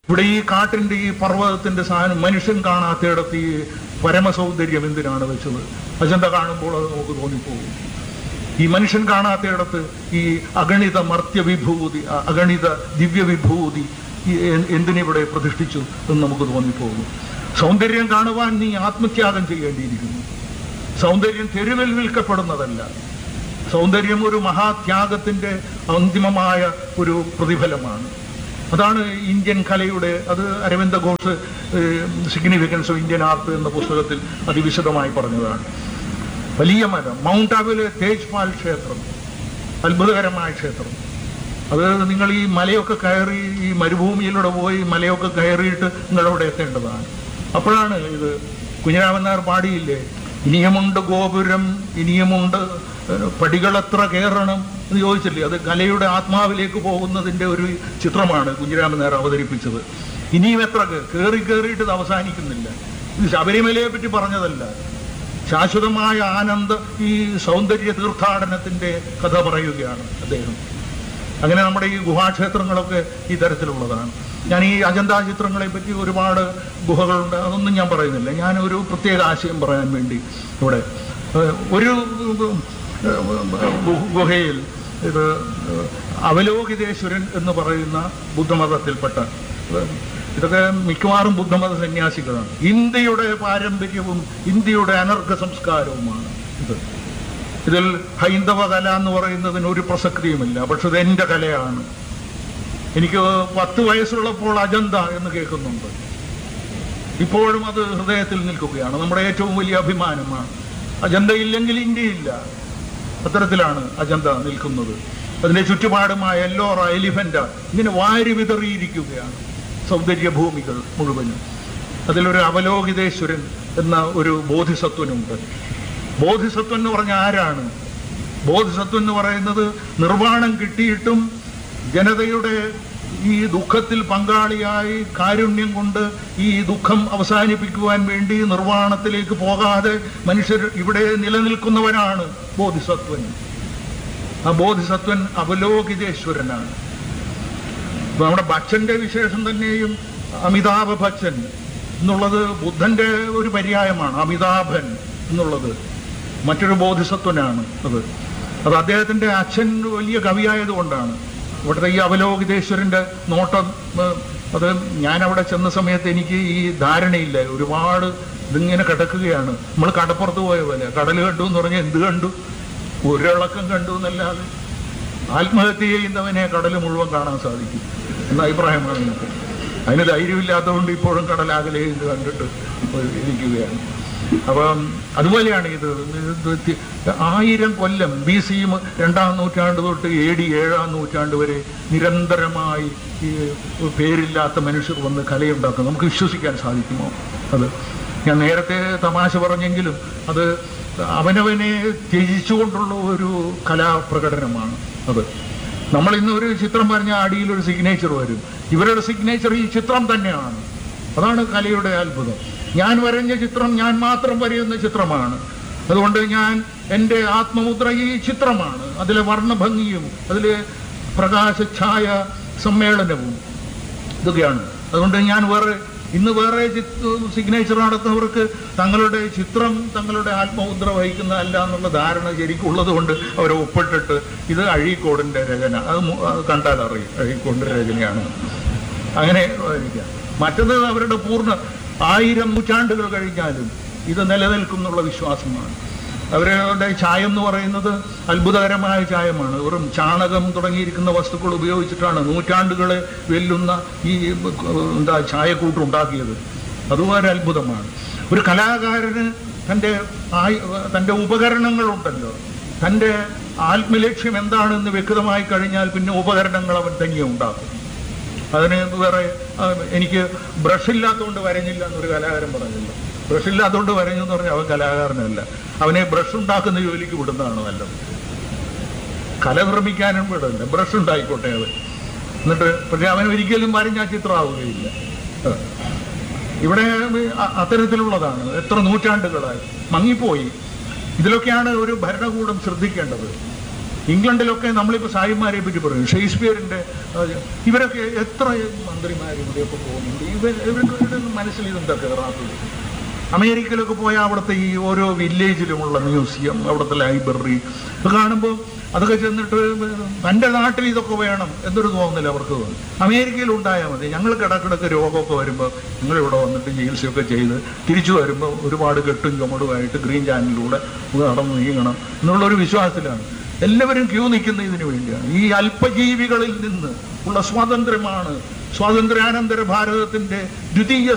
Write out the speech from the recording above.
ഇവിടെ ഈ കാട്ടിന്റെ ഈ പർവ്വതത്തിന്റെ സാധനം മനുഷ്യൻ കാണാത്തയിടത്ത് ഈ പരമസൗന്ദര്യം എന്തിനാണ് വെച്ചത് അജന്ത കാണുമ്പോൾ അത് നമുക്ക് തോന്നിപ്പോകും ഈ മനുഷ്യൻ കാണാത്തയിടത്ത് ഈ അഗണിത മർത്യവിഭൂതി അ- അഗണിത ദിവ്യവിഭൂതി ഈ എ- എന്തിനിവിടെ പ്രതിഷ്ഠിച്ചു എന്ന് നമുക്ക് തോന്നിപ്പോകും സൗന്ദര്യം കാണുവാൻ നീ ആത്മത്യാഗം ചെയ്യേണ്ടിയിരിക്കുന്നു സൗന്ദര്യം തെരുവിൽ വിൽക്കപ്പെടുന്നതല്ല സൗന്ദര്യം ഒരു മഹാത്യാഗത്തിന്റെ അന്തിമമായ ഒരു പ്രതിഫലമാണ് അതാണ് ഇന്ത്യൻ കലയുടെ അത് Aurobindo Ghosh significance of Indian art എന്ന പുസ്തകത്തിൽ അതിവിശദമായി പറഞ്ഞതാണ് വലിയ മരം മൗണ്ട് ആബുലെ തേജ്പാൽ ക്ഷേത്രം അത്ഭുതകരമായ ക്ഷേത്രം അത് നിങ്ങൾ ഈ മലയൊക്കെ കയറി ഈ മരുഭൂമിയിലൂടെ പോയി മലയൊക്കെ കയറിയിട്ട് നിങ്ങളവിടെ എത്തേണ്ടതാണ് അപ്പോഴാണ് ഇത് കുഞ്ഞിരാമൻ നായർ പാടിയില്ലേ ഇനിയുമുണ്ട് ഗോപുരം ഇനിയുമുണ്ട് ഏഹ്, പടികളെത്ര കയറണം എന്ന് ചോദിച്ചില്ലേ അത് കലയുടെ ആത്മാവിലേക്ക് പോകുന്നതിന്റെ ഒരു ചിത്രമാണ് കുഞ്ഞിരാമൻ നായർ അവതരിപ്പിച്ചത് ഇനിയും എത്ര കേ- കയറി കയറിയിട്ട് ഇത് അവസാനിക്കുന്നില്ല ഇത് ശബരിമലയെ പറ്റി പറഞ്ഞതല്ല ശാശ്വതമായ ആനന്ദ ഈ സൗന്ദര്യ തീർത്ഥാടനത്തിന്റെ കഥ പറയുകയാണ് അദ്ദേഹം അങ്ങനെ നമ്മുടെ ഈ ഗുഹാക്ഷേത്രങ്ങളൊക്കെ ഈ തരത്തിലുള്ളതാണ് ഞാൻ ഈ അജന്ത ചിത്രങ്ങളെ പറ്റി ഒരുപാട് ഗുഹകളുണ്ട് അതൊന്നും ഞാൻ പറയുന്നില്ല ഞാൻ ഒരു പ്രത്യേക ആശയം പറയാൻ വേണ്ടി ഇവിടെ ഏഹ്, ഒരു ഏഹ്, ഗു- ഗുഹയിൽ ഇത് ഏഹ്, അവലോകിതേശ്വരൻ എന്ന് പറയുന്ന ബുദ്ധമതത്തിൽപ്പെട്ട ഏഹ്, ഇതൊക്കെ മിക്കവാറും ബുദ്ധമത സന്യാസികളാണ് ഇന്ത്യയുടെ പാരമ്പര്യവും ഇന്ത്യയുടെ അനർഘ സംസ്കാരവുമാണ് ഇത് ഇതിൽ ഹൈന്ദവ കല എന്ന് പറയുന്നതിന് ഒരു പ്രസക്തിയുമില്ല പക്ഷെ ഇത് എന്റെ കലയാണ് എനിക്ക് പത്ത് വയസ്സുള്ളപ്പോൾ അജന്ത എന്ന് കേൾക്കുന്നുണ്ട് ഇപ്പോഴും അത് ഹൃദയത്തിൽ നിൽക്കുകയാണ് നമ്മുടെ ഏറ്റവും വലിയ അഭിമാനമാണ് അജന്ത ഇല്ലെങ്കിൽ ഇന്ത്യയില്ല അത്തരത്തിലാണ് അജന്ത നിൽക്കുന്നത് അതിന്റെ ചുറ്റുപാടുമായ എല്ലോറ എലിഫന്റ ഇങ്ങനെ വാരി വിതറിയിരിക്കുകയാണ് സൗന്ദര്യ ഭൂമികൾ മുഴുവനും അതിലൊരു അവലോകിതേശ്വരൻ എന്ന ഒരു ബോധിസത്വനുണ്ട് ബോധിസത്വൻ എന്ന് പറഞ്ഞ ആരാണ് ബോധിസത്വം എന്ന് പറയുന്നത് നിർവ്വാണം കിട്ടിയിട്ടും ജനതയുടെ ഈ ദുഃഖത്തിൽ പങ്കാളിയായി കാരുണ്യം കൊണ്ട് ഈ ദുഃഖം അവസാനിപ്പിക്കുവാൻ വേണ്ടി നിർവ്വാണത്തിലേക്ക് പോകാതെ മനുഷ്യർ ഇവിടെ നിലനിൽക്കുന്നവനാണ് ബോധിസത്വൻ ആ ബോധിസത്വൻ അവലോകിതേശ്വരനാണ് ഇപ്പൊ നമ്മുടെ ബച്ചന്റെ വിശേഷം തന്നെയും അമിതാഭ ബച്ചൻ എന്നുള്ളത് ബുദ്ധന്റെ ഒരു പര്യായമാണ് അമിതാഭൻ എന്നുള്ളത് മറ്റൊരു ബോധിസത്വനാണ് അത് അത് അദ്ദേഹത്തിന്റെ അച്ഛൻ വലിയ കവിയായതുകൊണ്ടാണ് ഇവിടുത്തെ ഈ അവലോകിതേശ്വരന്റെ നോട്ടം ഏഹ്, അത് ഞാൻ അവിടെ ചെന്ന സമയത്ത് എനിക്ക് ഈ ധാരണയില്ല ഒരുപാട് ഇതിങ്ങനെ കിടക്കുകയാണ് നമ്മൾ കടപ്പുറത്ത് പോയ പോലെ കടൽ കണ്ടു എന്ന് പറഞ്ഞാൽ എന്ത് കണ്ടു ഒരിളക്കം കണ്ടു എന്നല്ലാതെ ആത്മഹത്യ ചെയ്യുന്നവനെ കടൽ മുഴുവൻ കാണാൻ സാധിക്കും എന്ന അഭിപ്രായമാണ് എനിക്ക് അതിന് ധൈര്യമില്ലാത്തതുകൊണ്ട് ഇപ്പോഴും കടലാകലെ ഇത് കണ്ടിട്ട് ഇരിക്കുകയാണ് അപ്പം അതുപോലെയാണ് ഇത് ഇത് തി- ആയിരം കൊല്ലം ബി സി രണ്ടാം നൂറ്റാണ്ട് തൊട്ട് എ ഡി ഏഴാം നൂറ്റാണ്ട് വരെ നിരന്തരമായി ഈ പേരില്ലാത്ത മനുഷ്യർ വന്ന് കലയുണ്ടാക്കും നമുക്ക് വിശ്വസിക്കാൻ സാധിക്കുമോ അത് ഞാൻ നേരത്തെ തമാശ പറഞ്ഞെങ്കിലും അത് അവനവനെ ത്യജിച്ചുകൊണ്ടുള്ള ഒരു കലാപ്രകടനമാണ് അത് നമ്മൾ ഇന്ന് ഒരു ചിത്രം പറഞ്ഞ അടിയിൽ ഒരു സിഗ്നേച്ചർ വരും ഇവരുടെ സിഗ്നേച്ചർ ഈ ചിത്രം തന്നെയാണ് അതാണ് കലയുടെ അത്ഭുതം ഞാൻ വരഞ്ഞ ചിത്രം ഞാൻ മാത്രം വരയുന്ന ചിത്രമാണ് അതുകൊണ്ട് ഞാൻ എൻ്റെ ആത്മമുദ്ര ഈ ചിത്രമാണ് അതിലെ വർണ്ണഭംഗിയും അതിലെ പ്രകാശഛായ സമ്മേളനവും ഇതൊക്കെയാണ് അതുകൊണ്ട് ഞാൻ വേറെ ഇന്ന് വേറെ സിഗ്നേച്ചർ നടത്തുന്നവർക്ക് തങ്ങളുടെ ചിത്രം തങ്ങളുടെ ആത്മമുദ്ര വഹിക്കുന്ന അല്ല എന്നുള്ള ധാരണ ശരിക്കുള്ളത് കൊണ്ട് അവർ ഒപ്പിട്ടിട്ട് ഇത് അഴീക്കോടിന്റെ രചന അത് മു- അത് കണ്ടാൽ അറിയും അഴീക്കോടിന്റെ രചനയാണ് അങ്ങനെ ആയിരിക്കാം മറ്റത് അവരുടെ പൂർണ്ണ ആയിരം നൂറ്റാണ്ടുകൾ കഴിഞ്ഞാലും ഇത് നിലനിൽക്കും എന്നുള്ള വിശ്വാസമാണ് അവരുടെ ചായം എന്ന് പറയുന്നത് അത്ഭുതകരമായ ചായമാണ് വെറും ചാണകം തുടങ്ങിയിരിക്കുന്ന വസ്തുക്കൾ ഉപയോഗിച്ചിട്ടാണ് നൂറ്റാണ്ടുകളെ വെല്ലുന്ന ഈ എന്താ ചായക്കൂട്ട് ഉണ്ടാക്കിയത് അതും ഒരു അത്ഭുതമാണ് ഒരു കലാകാരന് തൻ്റെ ആയ് തൻ്റെ ഉപകരണങ്ങളുണ്ടല്ലോ തൻ്റെ ആത്മലക്ഷ്യം എന്താണെന്ന് വ്യക്തമായി കഴിഞ്ഞാൽ പിന്നെ ഉപകരണങ്ങൾ അവൻ തനിയെ ഉണ്ടാക്കും അതിന് വേറെ ആ, എനിക്ക് ബ്രഷ് ഇല്ലാത്തതുകൊണ്ട് വരഞ്ഞില്ല എന്നൊരു കലാകാരൻ പറഞ്ഞില്ല ബ്രഷ് ഇല്ലാത്തതുകൊണ്ട് വരഞ്ഞു എന്ന് പറഞ്ഞാൽ അവൻ കലാകാരനല്ല അവനെ ബ്രഷ് ഉണ്ടാക്കുന്ന ജോലിക്ക് വിടുന്നതാണ് നല്ലത് കല നിർമ്മിക്കാനും വിടില്ല ബ്രഷ് ഉണ്ടായിക്കോട്ടെ അവൻ എന്നിട്ട് പക്ഷെ അവൻ ഒരിക്കലും വരഞ്ഞ ചിത്രമാവുകയില്ല ആ. ഇവിടെ അ- അത്തരത്തിലുള്ളതാണ് എത്ര നൂറ്റാണ്ടുകളായി മങ്ങിപ്പോയി ഇതിലൊക്കെയാണ് ഒരു ഭരണകൂടം ശ്രദ്ധിക്കേണ്ടത് ഇംഗ്ലണ്ടിലൊക്കെ നമ്മളിപ്പോൾ സായിമാരെ പറ്റി പറയും ഷേക്സ്പിയറിന്റെ ആ, ഇവരൊക്കെ എത്ര മന്ത്രിമാരും ഇവിടെയൊക്കെ പോകുന്നുണ്ട് ഇവർ ഇവർക്ക് ഇവരുടെ മനസ്സിൽ ഇതെന്താ കയറാത്തത് അമേരിക്കയിലൊക്കെ പോയാൽ അവിടുത്തെ ഈ ഓരോ വില്ലേജിലുമുള്ള മ്യൂസിയം അവിടുത്തെ ലൈബ്രറി ഇത് കാണുമ്പോൾ അതൊക്കെ ചെന്നിട്ട് തൻ്റെ നാട്ടിൽ ഇതൊക്കെ വേണം എന്നൊരു തോന്നൽ അവർക്ക് തോന്നും അമേരിക്കയിൽ ഉണ്ടായാൽ മതി ഞങ്ങൾ കിടക്കിടക്ക് രോഗമൊക്കെ വരുമ്പോൾ ഞങ്ങൾ ഇവിടെ വന്നിട്ട് ചികിത്സയൊക്കെ ചെയ്ത് തിരിച്ചു വരുമ്പോൾ ഒരുപാട് കെട്ടും ചുമടുമായിട്ട് ഗ്രീൻ ചാനലിലൂടെ നടന്ന് നീങ്ങണം എന്നുള്ളൊരു വിശ്വാസത്തിലാണ് എല്ലാവരും ക്യൂ നിൽക്കുന്ന ഇതിനു വേണ്ടിയാണ് ഈ അല്പജീവികളിൽ നിന്ന് ഉള്ള സ്വാതന്ത്ര്യമാണ് സ്വാതന്ത്ര്യാനന്തര ഭാരതത്തിന്റെ ദ്വിതീയ